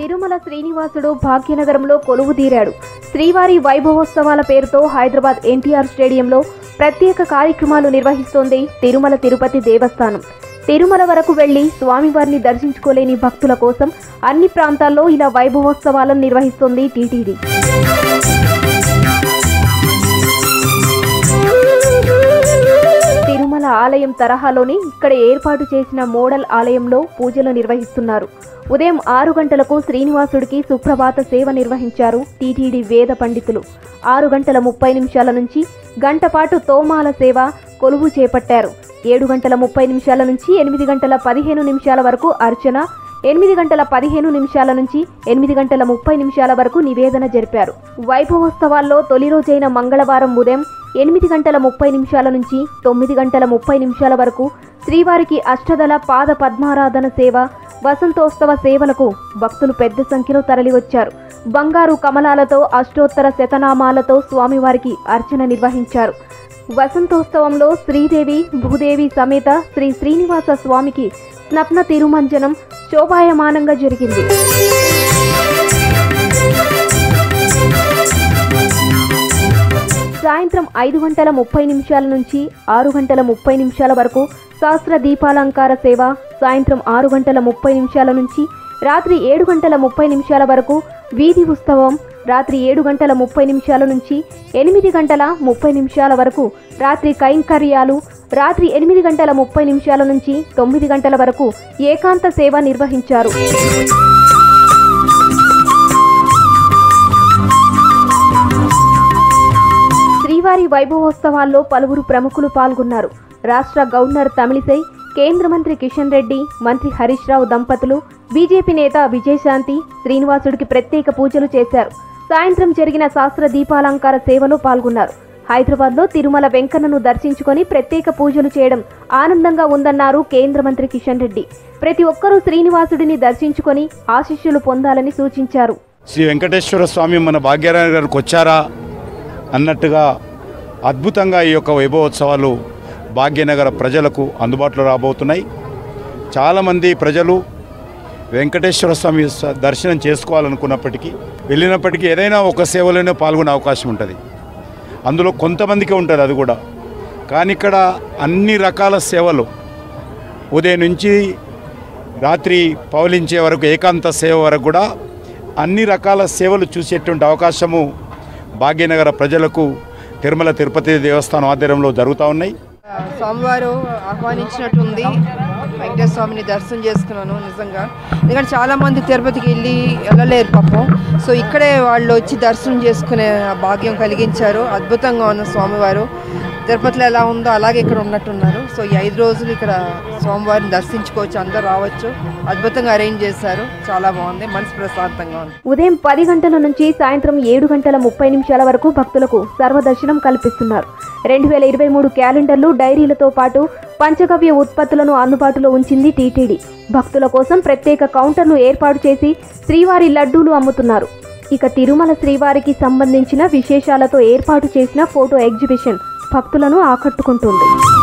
తిరుమల శ్రీనివాసుడు భాగ్యనగరంలో కొలువు తీరాడు శ్రీవారి వైభవోత్సవాల పేరుతో హైదరాబాద్ ఎన్టీఆర్ స్టేడియంలో ప్రత్యేక కార్యక్రమాలు నిర్వహిస్తోంది తిరుమల తిరుపతి దేవస్థానం తిరుమల వరకు వెళ్లి స్వామివారిని దర్శించుకోలేని భక్తుల కోసం అన్ని ప్రాంతాల్లో ఇలా వైభవోత్సవాలను నిర్వహిస్తోంది టీటీడీ తిరుమల ఆలయం తరహాలోని ఇక్కడ ఏర్పాటు చేసిన మోడల్ ఆలయంలో పూజలు నిర్వహిస్తున్నారు ఉదయం ఆరు గంటలకు శ్రీనివాసుడికి సుప్రభాత సేవ నిర్వహించారు టీటీడీ వేద పండితులు ఆరు గంటల ముప్పై నిమిషాల నుంచి గంట పాటు తోమాల సేవ కొలువు చేపట్టారు ఏడు గంటల ముప్పై నిమిషాల నుంచి ఎనిమిది గంటల పదిహేను నిమిషాల వరకు అర్చన ఎనిమిది గంటల పదిహేను నిమిషాల నుంచి ఎనిమిది గంటల ముప్పై నిమిషాల వరకు నివేదన జరిపారు వైభవోత్సవాల్లో తొలి రోజైన మంగళవారం ఉదయం ఎనిమిది గంటల ముప్పై నిమిషాల నుంచి తొమ్మిది గంటల ముప్పై నిమిషాల వరకు శ్రీవారికి అష్టదళ పాద పద్మారాధన సేవ వసంతోత్సవ సేవలకు భక్తులు పెద్ద సంఖ్యలో తరలివచ్చారు బంగారు కమలాలతో అష్టోత్తర శతనామాలతో స్వామివారికి అర్చన నిర్వహించారు వసంతోత్సవంలో శ్రీదేవి భూదేవి సమేత శ్రీ శ్రీనివాస స్వామికి స్నప్న తిరుమంజనం శోభాయమానంగా జరిగింది సాయంత్రం ఐదు గంటల ముప్పై నిమిషాల నుంచి ఆరు గంటల ముప్పై నిమిషాల వరకు శాస్త్ర దీపాలంకార సేవ సాయంత్రం ఆరు గంటల ముప్పై నిమిషాల నుంచి రాత్రి ఏడు గంటల ముప్పై నిమిషాల వరకు వీధి ఉత్సవం రాత్రి ఏడు గంటల ముప్పై నిమిషాల నుంచి ఎనిమిది గంటల ముప్పై నిమిషాల వరకు రాత్రి కైంకర్యాలు రాత్రి ఎనిమిది గంటల ముప్పై నిమిషాల నుంచి తొమ్మిది గంటల వరకు ఏకాంత సేవ నిర్వహించారు శ్రీవారి వైభవోత్సవాల్లో పలువురు ప్రముఖులు పాల్గొన్నారు రాష్ట్ర గవర్నర్ తమిళిసై కేంద్ర మంత్రి కిషన్ రెడ్డి మంత్రి హరీష్ రావు దంపతులు బీజేపీ నేత విజయశాంతి శ్రీనివాసుడికి ప్రత్యేక పూజలు చేశారు సాయంత్రం జరిగిన శాస్త్ర దీపాలంకార సేవలో పాల్గొన్నారు హైదరాబాద్లో తిరుమల వెంకన్నను దర్శించుకొని ప్రత్యేక పూజలు చేయడం ఆనందంగా ఉందన్నారు కేంద్ర మంత్రి కిషన్ రెడ్డి ప్రతి ఒక్కరూ శ్రీనివాసుడిని దర్శించుకొని ఆశీస్సులు పొందాలని సూచించారు శ్రీ వెంకటేశ్వర స్వామి మన భాగ్యరాయణ గారికి వచ్చారా అన్నట్టుగా అద్భుతంగా ఈ యొక్క వైభవోత్సవాలు భాగ్యనగర ప్రజలకు అందుబాటులో రాబోతున్నాయి చాలామంది ప్రజలు వెంకటేశ్వర స్వామి స- దర్శనం చేసుకోవాలనుకున్నప్పటికీ వెళ్ళినప్పటికీ ఏదైనా ఒక సేవలోనే పాల్గొనే అవకాశం ఉంటుంది అందులో కొంతమందికి ఉంటుంది అది కూడా కానీ ఇక్కడ అన్ని రకాల సేవలు ఉదయం నుంచి రాత్రి పౌలించే వరకు ఏకాంత సేవ వరకు కూడా అన్ని రకాల సేవలు చూసేటువంటి అవకాశము భాగ్యనగర ప్రజలకు తిరుమల తిరుపతి దేవస్థానం ఆధ్వర్యంలో జరుగుతూ ఉన్నాయి స్వామివారు ఆహ్వానించినట్టుంది వెంకటేశ్వర స్వామిని దర్శనం చేసుకున్నాను నిజంగా ఎందుకంటే చాలా మంది తిరుపతికి వెళ్ళి వెళ్ళలేరు పాపం సో ఇక్కడే వాళ్ళు వచ్చి దర్శనం చేసుకునే భాగ్యం కలిగించారు అద్భుతంగా ఉన్న స్వామివారు తిరుపతిలో ఎలా ఉందో అలాగే ఇక్కడ ఉన్నట్టున్నారు సో ఈ ఐదు రోజులు ఇక్కడ స్వామివారిని దర్శించుకోవచ్చు అందరూ రావచ్చు అద్భుతంగా అరేంజ్ చేశారు చాలా బాగుంది మనసు ప్రశాంతంగా ఉంది ఉదయం పది గంటల నుంచి సాయంత్రం ఏడు గంటల ముప్పై నిమిషాల వరకు భక్తులకు సర్వదర్శనం కల్పిస్తున్నారు రెండు వేల ఇరవై మూడు క్యాలెండర్లు డైరీలతో పాటు పంచగవ్య ఉత్పత్తులను అందుబాటులో ఉంచింది టీటీడీ భక్తుల కోసం ప్రత్యేక కౌంటర్ను ఏర్పాటు చేసి శ్రీవారి లడ్డూలు అమ్ముతున్నారు ఇక తిరుమల శ్రీవారికి సంబంధించిన విశేషాలతో ఏర్పాటు చేసిన ఫోటో ఎగ్జిబిషన్ భక్తులను ఆకట్టుకుంటుంది